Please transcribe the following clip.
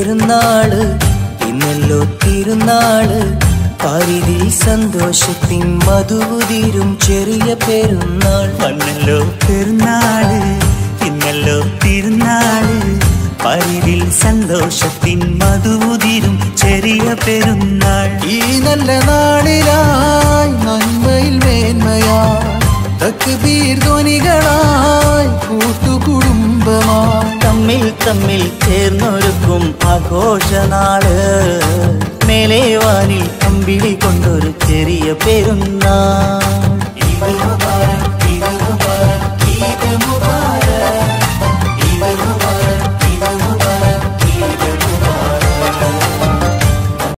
പെരുന്നാള് ഇന്നല്ലോ തിരുനാള് പരിതിൽ സന്തോഷത്തിൻ മധുതിരും ചെറിയ പെരുന്നാൾ വന്നല്ലോ പെരുന്നാള് ഇന്നല്ലോ തിരുനാള് പരിതിൽ സന്തോഷത്തിൻ മധുതിരും ചെറിയ പെരുന്നാൾ ഈ നല്ല നാളിലായി നന്മയിൽ മേന്മയായി തക്ബീർ ധ്വനികളായി കൂട്ടുകുടുംബമായി തമ്മിൽ തമ്മിൽ ചേർന്നൊരുക്കും ആഘോഷനാള് മേലെ വാനിൽ അമ്പിളി കൊണ്ടൊരു ചെറിയ പെരുന്നാൾ